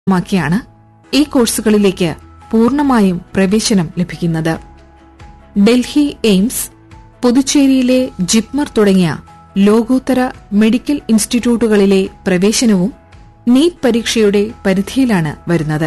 മാക്കിയാണ് ഈ കോഴ്സുകളിലേക്ക് പൂർണ്ണമായും പ്രവേശനം ലഭിക്കുന്നത് ഡൽഹി എയിംസ് പുതുച്ചേരിയിലെ ജിപ്മർ തുടങ്ങിയ ലോകോത്തര മെഡിക്കൽ ഇൻസ്റ്റിറ്റ്യൂട്ടുകളിലെ പ്രവേശനവും നീറ്റ് പരീക്ഷയുടെ പരിധിയിലാണ് വരുന്നത്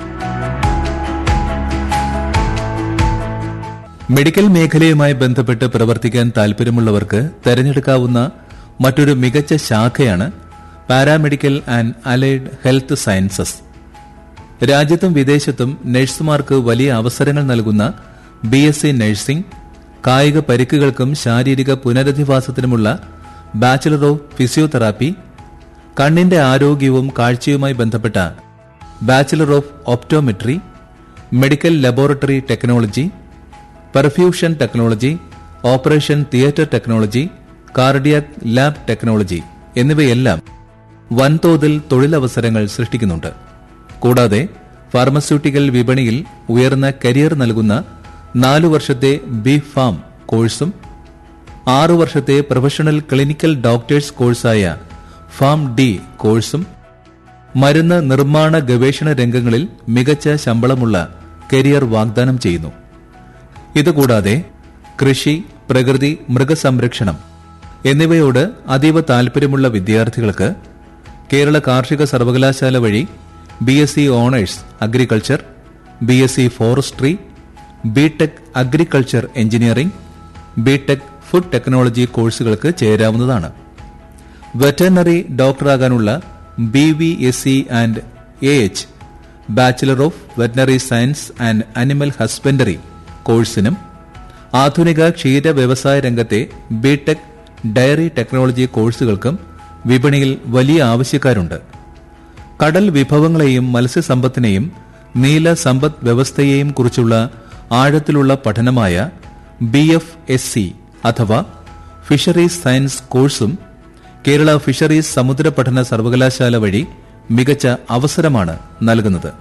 മെഡിക്കൽ മേഖലയുമായി ബന്ധപ്പെട്ട് പ്രവർത്തിക്കാൻ താൽപര്യമുള്ളവർക്ക് തെരഞ്ഞെടുക്കാവുന്ന മറ്റൊരു മികച്ച ശാഖയാണ് paramedical and allied health sciences രാജ്യത്തും വിദേശത്തും നഴ്സുമാർക്ക് വലിയ അവസരങ്ങൾ നൽകുന്ന ബി എസ് സി നഴ്സിംഗ് കായിക പരിക്കുകൾക്കും ശാരീരിക പുനരധിവാസത്തിനുമുള്ള ബാച്ചിലർ ഓഫ് ഫിസിയോതെറാപ്പി കണ്ണിന്റെ ആരോഗ്യവും കാഴ്ചയുമായി ബന്ധപ്പെട്ട bachelor of optometry medical laboratory technology perfusion technology operation theatre technology cardiac lab technology എന്നിവയെല്ലാം വൻതോതിൽ തൊഴിലവസരങ്ങൾ സൃഷ്ടിക്കുന്നുണ്ട് കൂടാതെ ഫാർമസ്യൂട്ടിക്കൽ വിപണിയിൽ ഉയർന്ന കരിയർ നൽകുന്ന നാലു വർഷത്തെ ബി ഫാം കോഴ്സും ആറു വർഷത്തെ പ്രൊഫഷണൽ ക്ലിനിക്കൽ ഡോക്ടേഴ്സ് കോഴ്സായ ഫാം ഡി കോഴ്സും മരുന്ന് നിർമ്മാണ ഗവേഷണ രംഗങ്ങളിൽ മികച്ച ശമ്പളമുള്ള കരിയർ വാഗ്ദാനം ചെയ്യുന്നു ഇതുകൂടാതെ കൃഷി പ്രകൃതി മൃഗസംരക്ഷണം എന്നിവയോട് അതീവ താൽപര്യമുള്ള വിദ്യാർത്ഥികൾക്ക് കേരള കാർഷിക സർവകലാശാല വഴി B S C honours agriculture B S C forestry BTech agriculture engineering BTech food technology കോഴ്സുകൾക്ക് ചേരാവുന്നതാണ് വെറ്ററിനറി ഡോക്ടറാകാനുള്ള B V S C and A H bachelor of veterinary science and animal husbandry കോഴ്സിനും ആധുനിക ക്ഷീര വ്യവസായ രംഗത്തെ ബിടെക് ഡയറി ടെക്നോളജി കോഴ്സുകൾക്കും വിപണിയിൽ വലിയ ആവശ്യക്കാരുണ്ട് കടൽ വിഭവങ്ങളെയും മത്സ്യസമ്പത്തിനെയും നീല സമ്പദ് വ്യവസ്ഥയെയും കുറിച്ചുള്ള ആഴത്തിലുള്ള പഠനമായ ബി എഫ് എസ് സി അഥവാ ഫിഷറീസ് സയൻസ് കോഴ്സും കേരള ഫിഷറീസ് സമുദ്ര പഠന സർവകലാശാല വഴി മികച്ച അവസരമാണ് നൽകുന്നത്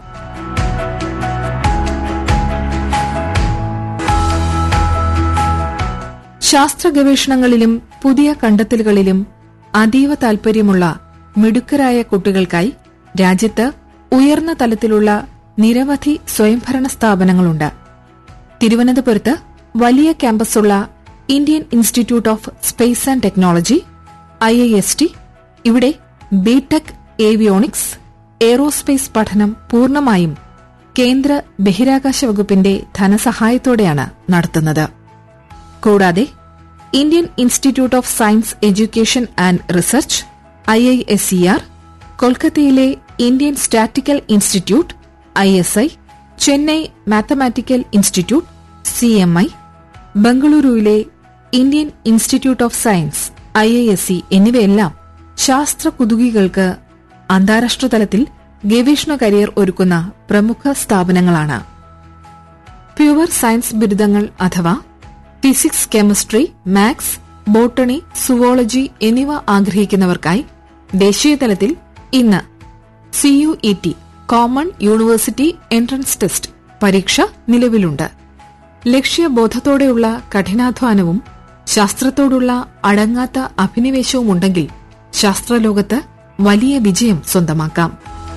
ശാസ്ത്ര ഗവേഷണങ്ങളിലും പുതിയ കണ്ടെത്തലുകളിലും അതീവ താൽപര്യമുള്ള മിടുക്കരായ കുട്ടികൾക്കായി രാജ്യത്ത് ഉയർന്ന തലത്തിലുള്ള നിരവധി സ്വയംഭരണ സ്ഥാപനങ്ങളുണ്ട് തിരുവനന്തപുരത്ത് വലിയ ക്യാമ്പസുള്ള Indian institute of space and technology I I S T ഇവിടെ ബിടെക് ഏവിയോണിക്സ് എയ്റോസ്പേസ് പഠനം പൂർണ്ണമായും കേന്ദ്ര ബഹിരാകാശ വകുപ്പിന്റെ ധനസഹായത്തോടെയാണ് നടത്തുന്നത് കൂടാതെ Indian institute of science education and research I I S C R കൊൽക്കത്തയിലെ Indian statistical institute I S I Chennai mathematical institute C M I ബംഗളൂരുവിലെ Indian institute of science I I S C എന്നിവയെല്ലാം ശാസ്ത്ര കുതുകികൾക്ക് അന്താരാഷ്ട്ര തലത്തിൽ ഗവേഷണ career ഒരുക്കുന്ന പ്രമുഖ സ്ഥാപനങ്ങളാണ് പ്യുവർ സയൻസ് ബിരുദങ്ങൾ അഥവാ physics chemistry maths botany zoology എന്നിവ ആഗ്രഹിക്കുന്നവർക്കായി ദേശീയതലത്തിൽ ഇന്ന് CUET common university entrance test പരീക്ഷ നിലവിലുണ്ട് ലക്ഷ്യബോധത്തോടെയുള്ള കഠിനാധ്വാനവും ശാസ്ത്രത്തോടുള്ള അടങ്ങാത്ത അഭിനിവേശവും ഉണ്ടെങ്കിൽ ശാസ്ത്രലോകത്ത് വലിയ വിജയം സ്വന്തമാക്കാം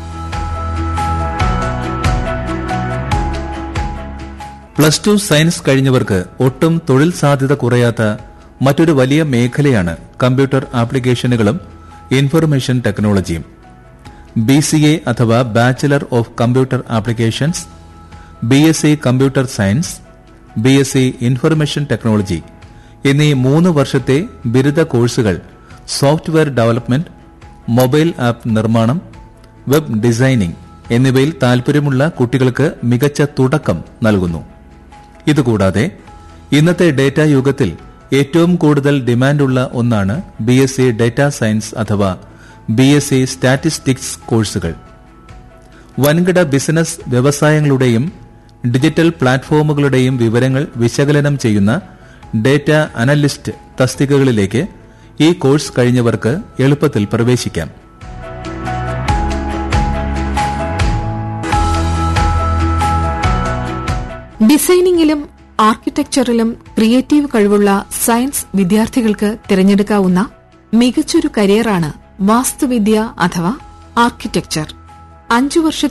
പ്ലസ് ടു സയൻസ് കഴിഞ്ഞവർക്ക് ഒട്ടും തൊഴിൽ സാധ്യത കുറയാത്ത മറ്റൊരു വലിയ മേഖലയാണ് കമ്പ്യൂട്ടർ ആപ്ലിക്കേഷനുകളും ഇൻഫർമേഷൻ ടെക്നോളജിയും ബി സി എ അഥവാ bachelor of computer applications B S C computer science B S C information technology എന്നീ മൂന്ന് വർഷത്തെ ബിരുദ കോഴ്സുകൾ സോഫ്റ്റ്വെയർ ഡെവലപ്മെന്റ് മൊബൈൽ ആപ്പ് നിർമ്മാണം വെബ് ഡിസൈനിംഗ് എന്നിവയിൽ താൽപര്യമുള്ള കുട്ടികൾക്ക് മികച്ച തുടക്കം നൽകുന്നു ഇതുകൂടാതെ ഇന്നത്തെ ഡേറ്റ യുഗത്തിൽ ഏറ്റവും കൂടുതൽ ഡിമാൻഡുള്ള ഒന്നാണ് B S C data science അഥവാ ബി എസ് സി സ്റ്റാറ്റിസ്റ്റിക്സ് കോഴ്സുകൾ വൻകിട ബിസിനസ് വ്യവസായങ്ങളുടെയും ഡിജിറ്റൽ പ്ലാറ്റ്ഫോമുകളുടെയും വിവരങ്ങൾ വിശകലനം ചെയ്യുന്ന ഡേറ്റ അനലിസ്റ്റ് തസ്തികകളിലേക്ക് ഈ കോഴ്സ് കഴിഞ്ഞവർക്ക് എളുപ്പത്തിൽ പ്രവേശിക്കാം ഡിസൈനിങ്ങിലും ആർക്കിടെക്ചറിലും ക്രിയേറ്റീവ് കഴിവുള്ള സയൻസ് വിദ്യാർത്ഥികൾക്ക് തിരഞ്ഞെടുക്കാവുന്ന മികച്ചൊരു കരിയറാണ് വാസ്തുവിദ്യ അഥവാ ആർക്കിടെക്ചർ അഞ്ചു വർഷ